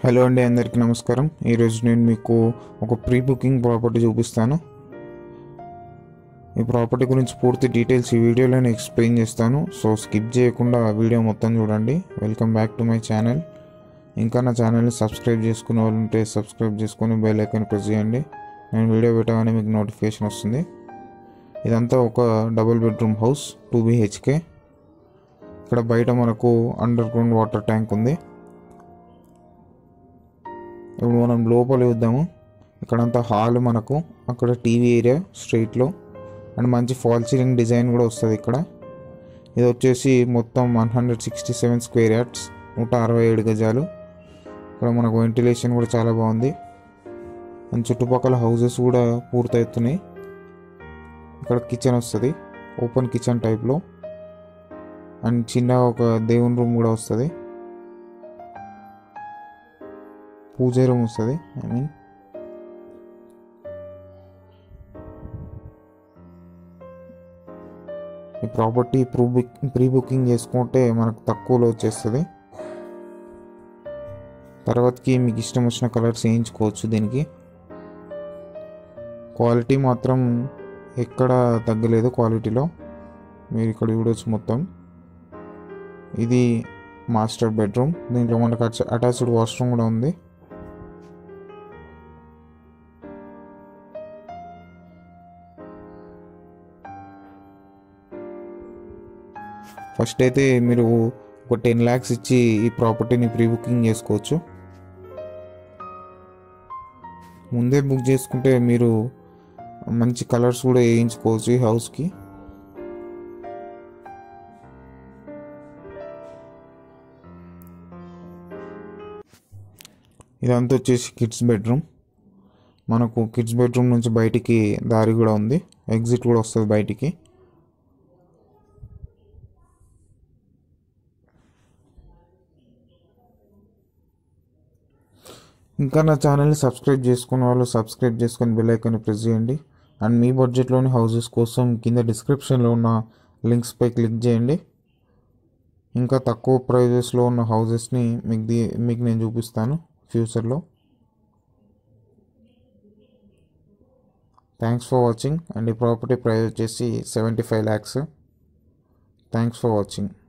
hello అండి అందరికీ నమస్కారం ఈరోజు నేను మీకు ఒక ప్రీ బుకింగ్ ప్రాపర్టీ చూపిస్తాను ఈ ప్రాపర్టీ గురించి పూర్తి డీటెయిల్స్ ఈ వీడియోలో నేను ఎక్స్ప్లెయిన్ చేస్తాను సో స్కిప్ చేయకుండా వీడియో మొత్తం చూడండి welcome back to my channel ఇంకా నా ఛానల్ని సబ్స్క్రైబ్ చేసుకునే వాళ్ళు ఉంటే సబ్స్క్రైబ్ చేసుకొని బెల్ ఐకాన్ ప్రెస్ చేయండి నేను వీడియో పెట్టగానే మీకు నోటిఫికేషన్ వస్తుంది ఇదంతా ఒక double bedroom house two BHK ఇక్కడ బయట మనకు అండర్ గ్రౌండ్ వాటర్ ట్యాంక్ ఉంది ఇప్పుడు మనం లోపల చూద్దాము ఇక్కడంతా హాల్ మనకు అక్కడ టీవీ ఏరియా స్ట్రీట్లో అండ్ మంచి ఫాల్ సీలింగ్ డిజైన్ కూడా వస్తుంది ఇక్కడ ఇది వచ్చేసి మొత్తం one hundred sixty seven square yards నూట అరవై ఏడు గజాలు ఇక్కడ మనకు వెంటిలేషన్ కూడా చాలా బాగుంది అండ్ చుట్టుపక్కల హౌసెస్ కూడా పూర్తవుతున్నాయి ఇక్కడ కిచెన్ వస్తుంది ఓపెన్ కిచెన్ టైప్లో అండ్ చిన్న ఒక దేవుని రూమ్ కూడా వస్తుంది పూజ రూమ్ వస్తుంది ఐ మీన్ ఈ ప్రాపర్టీ ప్రూ బుక్ ప్రీ బుకింగ్ చేసుకుంటే మనకు తక్కువలో వచ్చేస్తుంది తర్వాతకి మీకు ఇష్టం వచ్చిన కలర్స్ వేయించుకోవచ్చు దీనికి క్వాలిటీ మాత్రం ఎక్కడ తగ్గలేదు క్వాలిటీలో మీరు ఇక్కడ చూడవచ్చు మొత్తం ఇది మాస్టర్ బెడ్రూమ్ దీంట్లో మనకు అటాచ్డ్ వాష్రూమ్ కూడా ఉంది ఫస్ట్ అయితే మీరు ఒక టెన్ ల్యాక్స్ ఇచ్చి ఈ ప్రాపర్టీని ప్రీ బుకింగ్ చేసుకోవచ్చు ముందే బుక్ చేసుకుంటే మీరు మంచి కలర్స్ కూడా వేయించుకోవచ్చు ఈ హౌస్కి ఇదంతా వచ్చేసి కిడ్స్ బెడ్రూమ్ మనకు కిడ్స్ బెడ్రూమ్ నుంచి బయటికి దారి కూడా ఉంది ఎగ్జిట్ కూడా వస్తుంది బయటికి ఇంకా నా ఛానల్ని సబ్స్క్రైబ్ చేసుకున్న వాళ్ళు సబ్స్క్రైబ్ చేసుకొని బెల్ ఐకాన్ని ప్రెస్ చేయండి అండ్ మీ బడ్జెట్లోని హౌసెస్ కోసం కింద డిస్క్రిప్షన్లో ఉన్న లింక్స్పై క్లిక్ చేయండి ఇంకా తక్కువ ప్రైజెస్లో ఉన్న హౌసెస్ని మీకు ది మీకు నేను చూపిస్తాను ఫ్యూచర్లో థ్యాంక్స్ ఫర్ వాచింగ్ అండ్ ఈ ప్రాపర్టీ ప్రైస్ వచ్చేసి seventy five lakhs thanks for watching